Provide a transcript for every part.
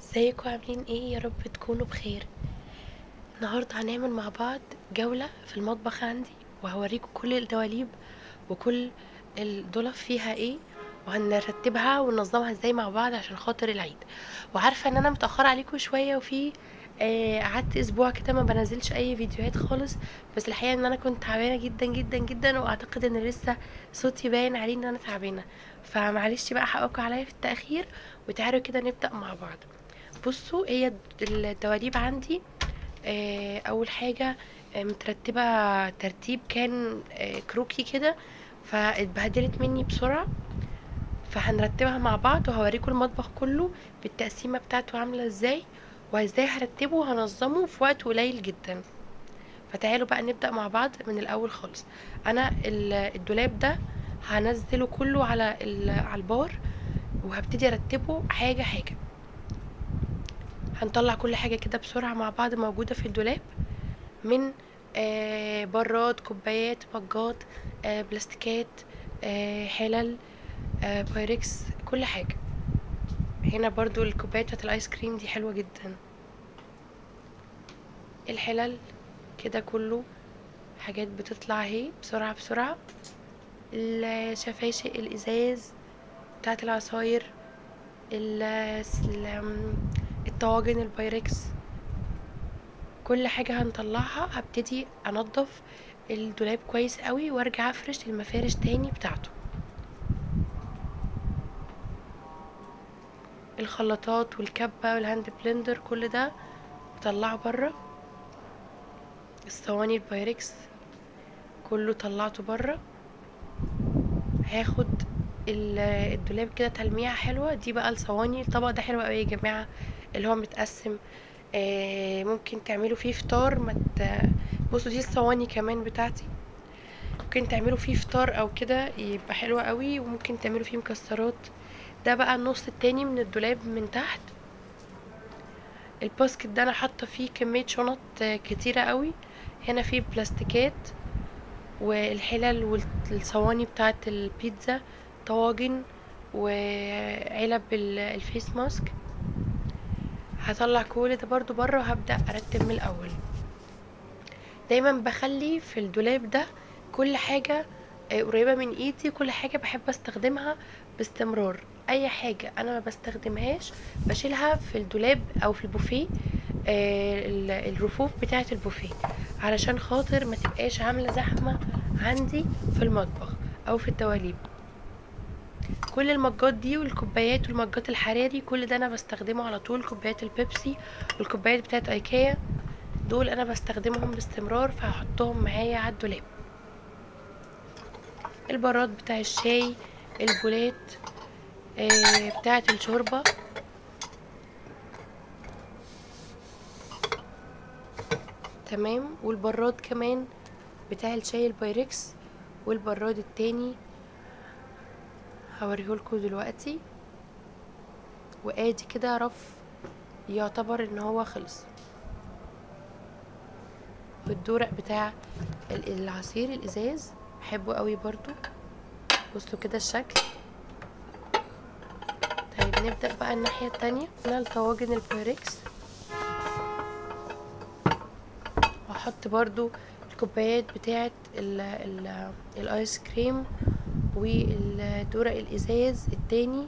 ازيكم عاملين ايه يا رب تكونوا بخير النهارده هنعمل مع بعض جولة في المطبخ عندي وهوريكم كل الدواليب وكل الدولاب فيها ايه وهنرتبها وننظمها ازاي مع بعض عشان خاطر العيد وعارفه ان انا متاخره عليكم شويه وفي آه، قعدت اسبوع كده ما بنزلش اي فيديوهات خالص بس الحقيقه ان انا كنت تعبانه جدا جدا جدا واعتقد ان لسه صوتي باين عليه ان انا تعبانه فمعلش بقى حقكم عليا في التاخير وتعالوا كده نبدا مع بعض بصوا هي الدواليب عندي آه، اول حاجه آه، مترتبه ترتيب كان آه، كروكي كده فاتبهدلت مني بسرعه فهنرتبها مع بعض وهوريكم المطبخ كله بالتقسيمه بتاعته عامله ازاي وازاي هرتبه وهنظمه في وقت قليل جدا فتعالوا بقى نبدا مع بعض من الاول خالص انا ال- الدولاب ده هنزله كله على ال- على البار وهبتدي ارتبه حاجه حاجه هنطلع كل حاجه كده بسرعه مع بعض موجوده في الدولاب من آه براد كوبايات مجات آه بلاستيكات آه حلل آه بايركس كل حاجه هنا برضو الكوبايات بتاعت الايس كريم دي حلوه جدا الحلل كده كله حاجات بتطلع اهي بسرعه بسرعه الشفاشق الازاز بتاعت العصاير ال- ال- الطواجن البايركس كل حاجة هنطلعها هبتدي انضف الدولاب كويس قوي وارجع افرش المفارش تاني بتاعته الخلاطات والكبة والهاند بلندر كل ده بطلعه برا الصواني البايركس كله طلعته برا هاخد ال- الدولاب كده تلميعة حلوة دي بقى الصواني الطبق ده حلو قوي يا جماعة اللي هو متقسم آه ممكن تعملوا فيه فطار ما مت... بصوا دي الصواني كمان بتاعتي ممكن تعملوا فيه فطار او كده يبقى حلو قوي وممكن تعملوا فيه مكسرات ده بقى النص التاني من الدولاب من تحت الباسكت ده انا حاطه فيه كميه شنط آه، كتيره قوي هنا فيه بلاستيكات والحلل والصواني بتاعه البيتزا طواجن وعلب ال- الفيس ماسك هطلع كل ده برضو بره وهبدأ ارتب من الاول دايما بخلي في الدولاب ده كل حاجة آه، قريبة من ايدي كل حاجة بحب استخدمها باستمرار اي حاجة انا ما بستخدمهاش بشيلها في الدولاب او في البوفيه آه، ال- الرفوف بتاعة البوفيه علشان خاطر ما تبقاش عاملة زحمة عندي في المطبخ او في الدواليب كل المجات دي والكوبايات والمجات الحراري كل ده انا بستخدمه على طول كوبايات البيبسي والكوبايات بتاعت ايكيا دول انا بستخدمهم باستمرار فهحطهم معايا على الدولاب البراد بتاع الشاي البولات آه بتاعت الشوربة تمام والبراد كمان بتاع الشاي البايركس والبراد التاني هوريهولكوا دلوقتي وادي كده رف يعتبر ان هو خلص والدورق بتاع ال- العصير الازاز بحبه قوي برضو بصوا كده الشكل طيب نبدأ بقى الناحية التانية هنا الطواجن البايركس وهحط برضو الكوبايات بتاعت ال ال الايس كريم والدورق الازاز التاني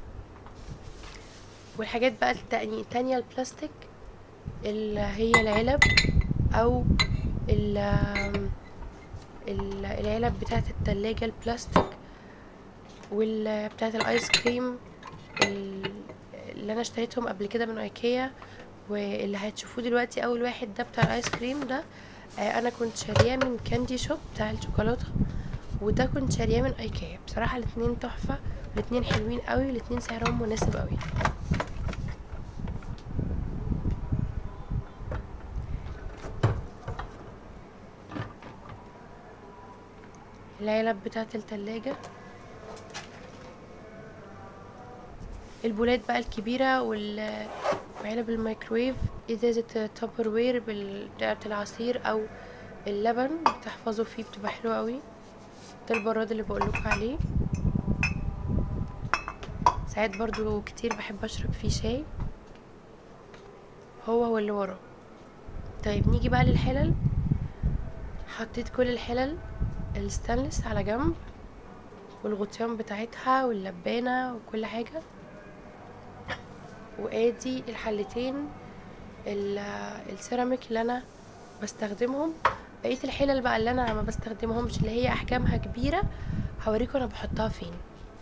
والحاجات بقى التاني- التانية البلاستيك اللي هي العلب او ال ال- العلب بتاعت التلاجة البلاستيك وال بتاعت الايس كريم ال- اللي انا اشتريتهم قبل كده من ايكيا واللي هتشوفوه دلوقتي اول واحد ده بتاع الايس كريم ده آه، انا كنت شارياه من كاندي شوب بتاع الشوكولاته وده كنت شارياه من ايكيا بصراحه الاتنين تحفه الاتنين حلوين قوي الاتنين سعرهم مناسب قوي العلب بتاعه التلاجة البولات بقى الكبيرة وال وعلب الميكرويف ازازة توبر وير بال- بتاعة العصير او اللبن بتحفظوا فيه بتبقى حلوة قوي ده البراد اللي بقولكوا عليه ساعات برضو كتير بحب اشرب فيه شاي هو واللي وراه طيب نيجي بقى للحلل حطيت كل الحلل الستانلس على جنب والغطيان بتاعتها واللبانة وكل حاجة وادي الحلتين ال- السيراميك اللي انا بستخدمهم بقية الحلل بقى اللي انا ما بستخدمهمش اللي هي احجامها كبيرة هوريكم انا بحطها فين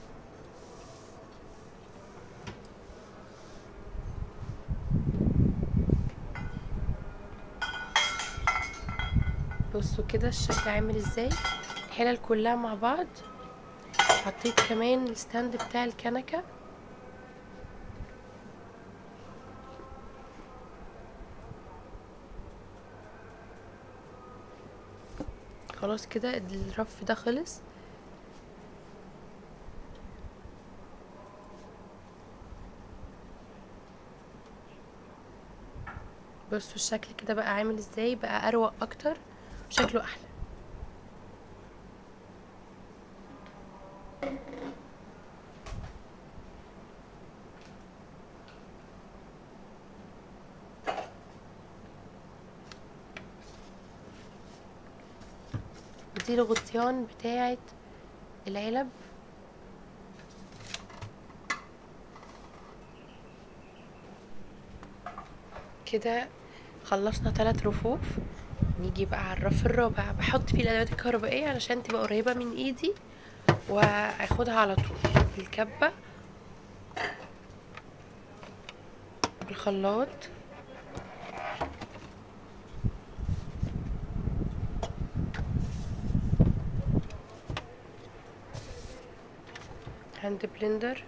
بصوا كده الشكل عامل ازاي الحلل كلها مع بعض حطيت كمان الستاند بتاع الكنكه خلاص كده الرف ده خلص بصوا الشكل كده بقى عامل ازاي بقى اروق اكتر شكله احلى ودي الغطيان بتاعت العلب كده خلصنا ثلاث رفوف نيجي بقى على الرف الرابع بحط فيه الادوات الكهربائيه علشان تبقى قريبه من ايدي واخدها على طول الكبه الخلاط هاند بلندر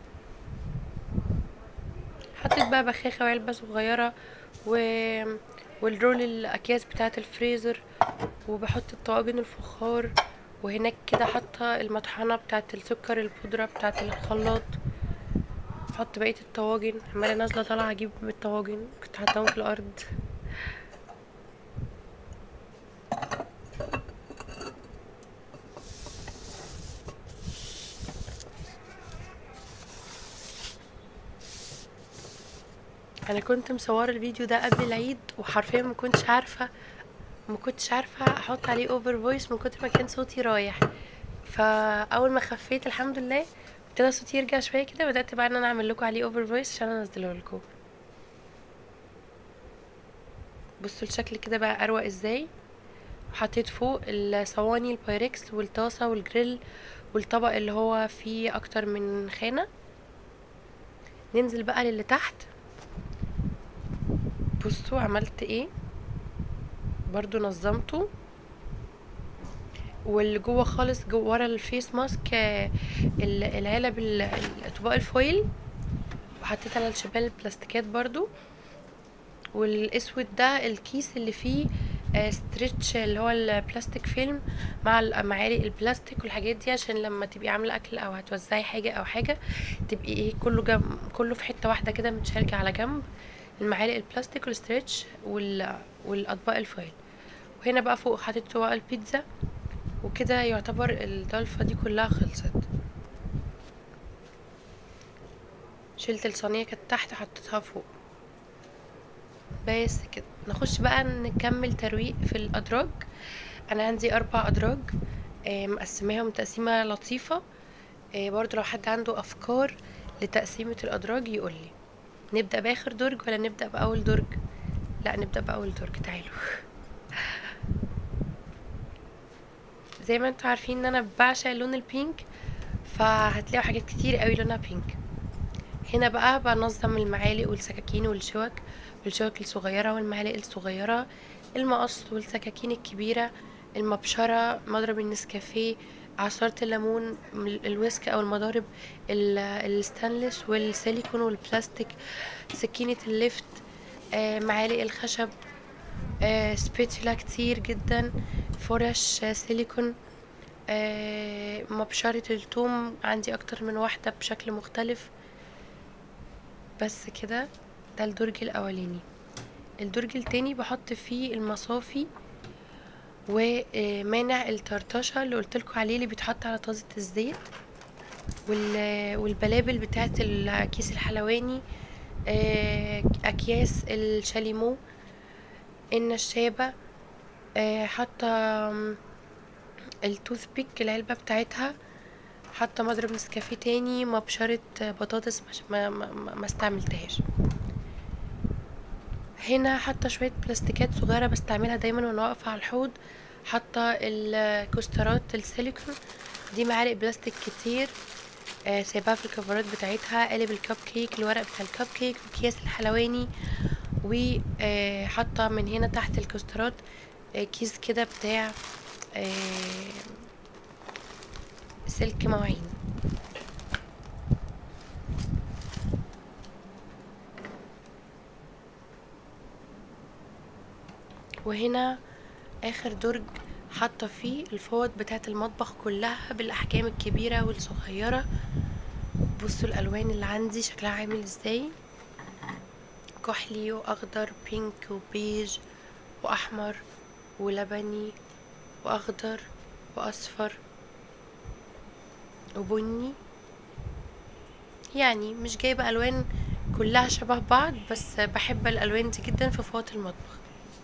حطيت بقى بخاخة وعلبة صغيرة و... والرول الأكياس بتاعة الفريزر وبحط الطواجن الفخار وهناك كده حاطة المطحنة بتاعة السكر البودرة بتاعة الخلاط بحط بقية الطواجن عمالة نازلة طالعة أجيب الطواجن كنت حاطاهم في الأرض انا كنت مصوره الفيديو ده قبل العيد وحرفيا ما كنتش عارفه ما كنتش عارفه احط عليه اوفر فويس من كتر ما كان صوتي رايح فاول ما خفيت الحمد لله ابتدى صوتي يرجع شويه كده بدات بقى ان انا اعمل لكم عليه اوفر فويس عشان انزله لكم بصوا الشكل كده بقى اروق ازاي حطيت فوق الصواني البايركس والطاسه والجريل والطبق اللي هو فيه اكتر من خانه ننزل بقى للي تحت بصوا عملت ايه برضو نظمته واللي جوه خالص جوه ورا الفيس ماسك آه، ال- العلب ال- الاطباق الفويل وحطيت على الشبال البلاستيكات برضو والاسود ده الكيس اللي فيه آه، ستريتش اللي هو البلاستيك فيلم مع المعالق البلاستيك والحاجات دي عشان لما تبقي عامله اكل او هتوزعي حاجه او حاجه تبقي ايه كله جنب كله في حته واحده كده متشاركه على جنب المعالق البلاستيك والستريتش وال... والاطباق الفويل وهنا بقى فوق حطيت طبق البيتزا وكده يعتبر الضلفه دي كلها خلصت شلت الصينيه كانت تحت حطيتها فوق بس كده نخش بقى نكمل ترويق في الادراج انا عندي اربع ادراج آه، مقسماهم تقسيمه لطيفه آه، برضو لو حد عنده افكار لتقسيمه الادراج يقولي نبدا باخر درج ولا نبدا باول درج لا نبدا باول درج تعالوا زي ما انتوا عارفين ان انا بعشق لون البينك فهتلاقوا حاجات كتير قوي لونها بينك هنا بقى بنظم المعالق والسكاكين والشوك والشوك الصغيرة والمعالق الصغيرة المقص والسكاكين الكبيرة المبشرة مضرب النسكافيه عصارة الليمون الويسك او المضارب ال- الستانلس والسيليكون والبلاستيك سكينة الليفت آه، معالق الخشب آه، سبيتولا كتير جدا فرش آه، سيليكون آه، مبشرة التوم عندي اكتر من واحدة بشكل مختلف بس كده ده الدرج الاولاني الدرج التاني بحط فيه المصافي ومانع الطرطشة اللي قلتلكوا عليه اللي بيتحط على طازة الزيت وال- والبلابل بتاعت الكيس الحلواني آه، اكياس الشاليمو النشابة آه، حاطة التوث بيك العلبة بتاعتها حاطة مضرب نسكافيه تاني مبشرة بطاطس ما, ما, ما استعملتهاش هنا حاطة شوية بلاستيكات صغيرة بستعملها دايما وانا واقفة على الحوض حاطة الكوسترات السيليكون دي معالق بلاستيك كتير آه سايباها في الكفرات بتاعتها قالب الكب كيك الورق بتاع الكب كيك واكياس الحلواني وحاطة من هنا تحت الكوسترات آه كيس كده بتاع آه سلك مواعين وهنا اخر درج حاطه فيه الفوط بتاعه المطبخ كلها بالاحجام الكبيره والصغيره بصوا الالوان اللي عندي شكلها عامل ازاي كحلي واخضر بينك وبيج واحمر ولبني واخضر واصفر وبني يعني مش جايبه الوان كلها شبه بعض بس بحب الالوان دي جدا في فوط المطبخ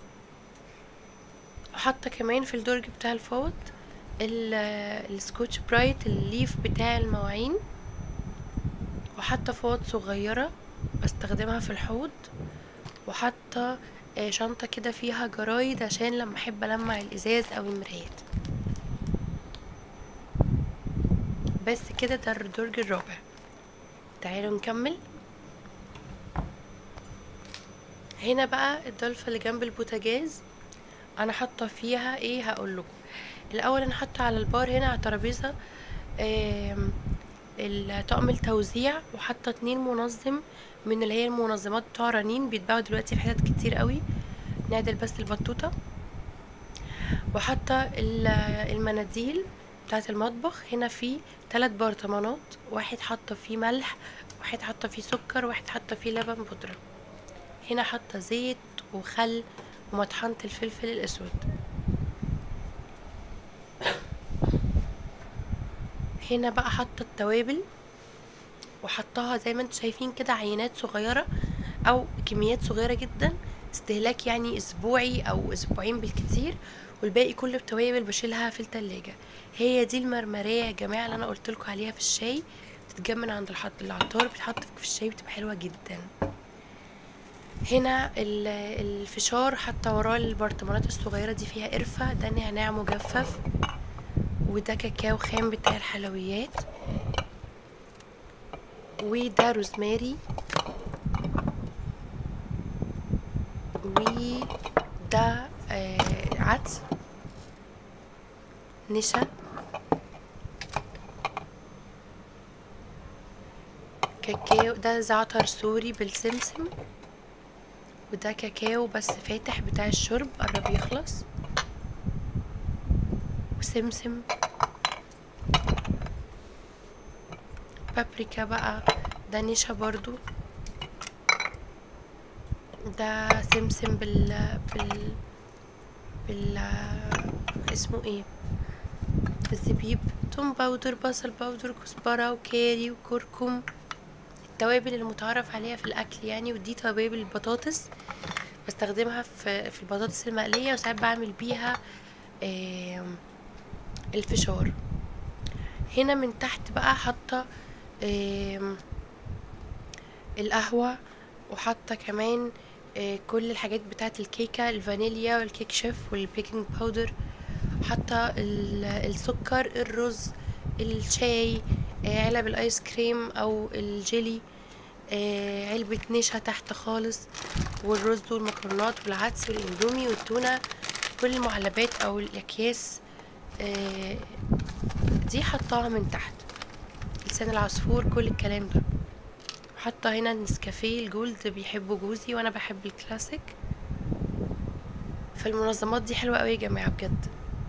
وحاطه كمان في الدرج بتاع الفوط السكوتش برايت الليف بتاع المواعين وحاطه فوط صغيره بستخدمها في الحوض وحاطه شنطه كده فيها جرايد عشان لما احب المع الازاز او المرايات بس كده ده الدرج الرابع تعالوا نكمل هنا بقى الضلفه اللي جنب البوتاجاز انا حاطه فيها ايه هقول لكم الاول انا حاطه على البار هنا على الترابيزه طقم التوزيع وحاطه اتنين منظم من اللي هي المنظمات بتوع رنين بيتباعوا دلوقتي في حتت كتير قوي نعدل بس البطوطه وحاطه المناديل بتاعه المطبخ هنا في تلات برطمانات واحد حاطه فيه ملح واحد حاطه فيه سكر واحد حاطه فيه لبن بودره هنا حاطه زيت وخل ومطحنة الفلفل الأسود هنا بقى حاطة التوابل وحطها زي ما انتم شايفين كده عينات صغيرة أو كميات صغيرة جدا استهلاك يعني أسبوعي أو أسبوعين بالكتير والباقي كله بتوابل بشيلها في التلاجة هي دي المرمرية يا جماعة اللي أنا قلتلكوا عليها في الشاي بتتجمع من عند العطار بتتحط في الشاي بتبقى حلوة جدا هنا الفشار حتى وراه البرطمانات الصغيرة دي فيها قرفة ده نعناع مجفف وده كاكاو خام بتاع الحلويات وده روزماري وده آه عدس نشا كاكاو ده زعتر سوري بالسمسم وده كاكاو بس فاتح بتاع الشرب قرب يخلص وسمسم بابريكا بقى ده نشا برضو ده سمسم بال بال بال اسمه ايه بالزبيب توم باودر بصل باودر كزبرة وكاري وكركم التوابل المتعارف عليها في الاكل يعني ودي توابل البطاطس بستخدمها في في البطاطس المقليه وساعات بعمل بيها الفشار هنا من تحت بقى حاطه القهوه وحاطه كمان كل الحاجات بتاعه الكيكه الفانيليا والكيك شيف والبيكنج باودر حاطه السكر الرز الشاي علب الايس كريم او الجيلي آه علبة نشا تحت خالص والرز والمكرونات والعدس والاندومي والتونة كل المعلبات او الاكياس آه دي حطاها من تحت لسان العصفور كل الكلام ده حاطة هنا النسكافيه الجولد بيحبه جوزي وانا بحب الكلاسيك فالمنظمات دي حلوة قوي يا جماعة بجد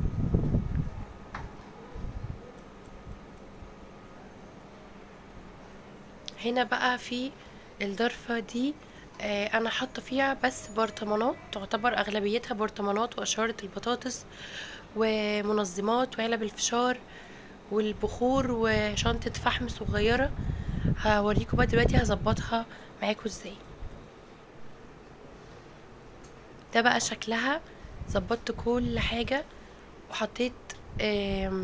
هنا بقى في الضرفة دي آه انا حاطة فيها بس برطمانات تعتبر اغلبيتها برطمانات وقشارة البطاطس ومنظمات وعلب الفشار والبخور وشنطة فحم صغيرة هوريكم بقى دلوقتي هظبطها معاكم ازاي ده بقى شكلها ظبطت كل حاجة وحطيت آم،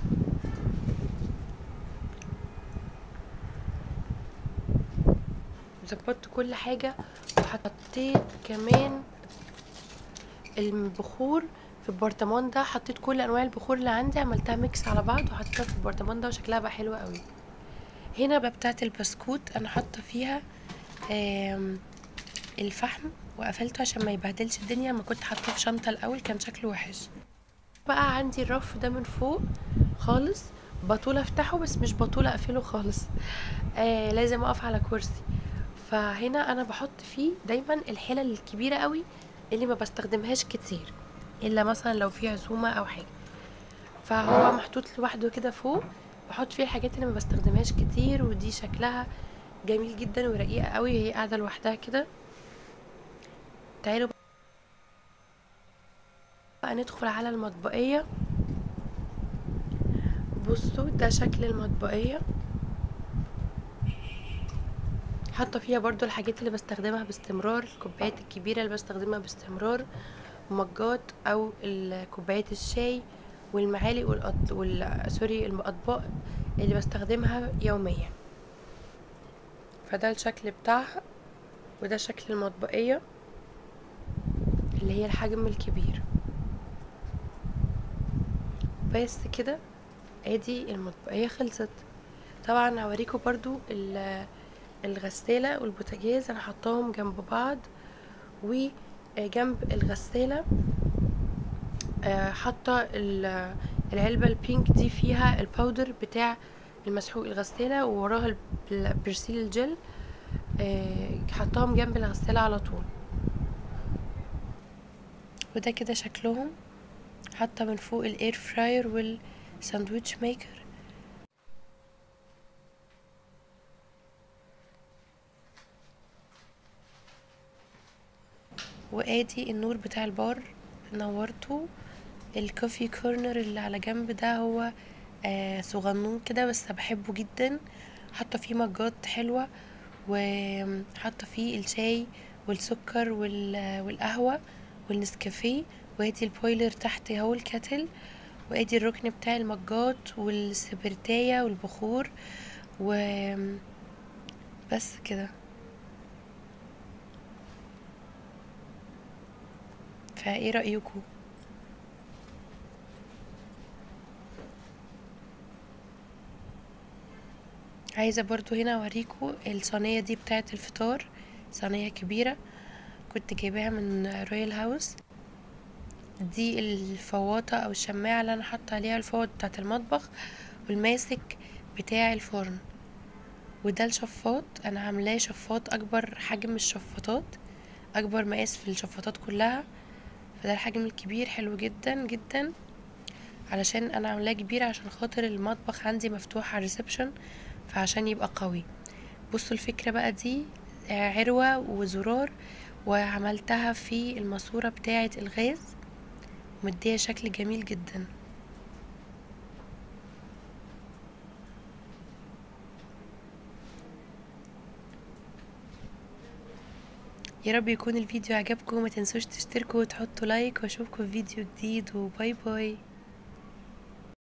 ظبطت كل حاجة وحطيت كمان البخور في البرطمان ده حطيت كل انواع البخور اللي عندي عملتها ميكس على بعض وحطيتها في البرطمان ده وشكلها بقى حلو قوي هنا بقى بتاعه البسكوت انا حاطه فيها آم، الفحم وقفلته عشان ما يبهدلش الدنيا ما كنت حاطاه في شنطه الاول كان شكله وحش بقى عندي الرف ده من فوق خالص بطول افتحه بس مش بطول اقفله خالص آه لازم اقف على كرسي فهنا انا بحط فيه دايما الحلل الكبيره قوي اللي ما بستخدمهاش كتير الا مثلا لو في عزومه او حاجه فهو محطوط لوحده كده فوق بحط فيه الحاجات اللي ما بستخدمهاش كتير ودي شكلها جميل جدا ورقيقه قوي هي قاعده لوحدها كده تعالوا بقى ندخل على المطبقيه بصوا ده شكل المطبقيه حاطه فيها برضو الحاجات اللي بستخدمها باستمرار الكوبايات الكبيره اللي بستخدمها باستمرار مجات او ال- كوبايات الشاي والمعالق والأط... وال... سوري الاطباق اللي بستخدمها يوميا فده الشكل بتاعها وده شكل المطبقيه اللي هي الحجم الكبير بس كده ادي المطبقيه خلصت طبعا هوريكم برضو ال- الغسالة والبوتاجاز انا حطاهم جنب بعض وجنب الغسالة آه، حاطة ال- العلبة البينك دي فيها الباودر بتاع المسحوق الغسالة ووراها الب- البرسيل الجل آه، حطاهم جنب الغسالة على طول وده كده شكلهم حاطة من فوق الاير فراير والساندويتش ميكر وادي النور بتاع البار نورته الكوفي كورنر اللي على جنب ده هو آه صغنون كده بس بحبه جدا حاطه فيه مجات حلوه وحاطه فيه الشاي والسكر وال- والقهوه والنسكافيه وادي البويلر تحت اهو الكاتل وادي الركن بتاع المجات والسبرتاية والبخور و بس كده فايه رأيكم عايزة برضو هنا اوريكم الصينية دي بتاعة الفطار صينية كبيرة كنت جايباها من رويال هاوس دي الفواطة او الشماعة اللي انا حاطة عليها الفوط بتاعة المطبخ والماسك بتاع الفرن وده الشفاط انا عاملاه شفاط اكبر حجم الشفاطات اكبر مقاس في الشفاطات كلها فده الحجم الكبير حلو جدا جدا علشان انا عاملاه كبير عشان خاطر المطبخ عندي مفتوح على الريسبشن فعشان يبقى قوي بصوا الفكرة بقى دي آه، عروة وزرار وعملتها في الماسورة بتاعة الغاز مديها شكل جميل جدا يا رب يكون الفيديو عجبكم وما تنسوش تشتركوا وتحطوا لايك واشوفكم في فيديو جديد وباي باي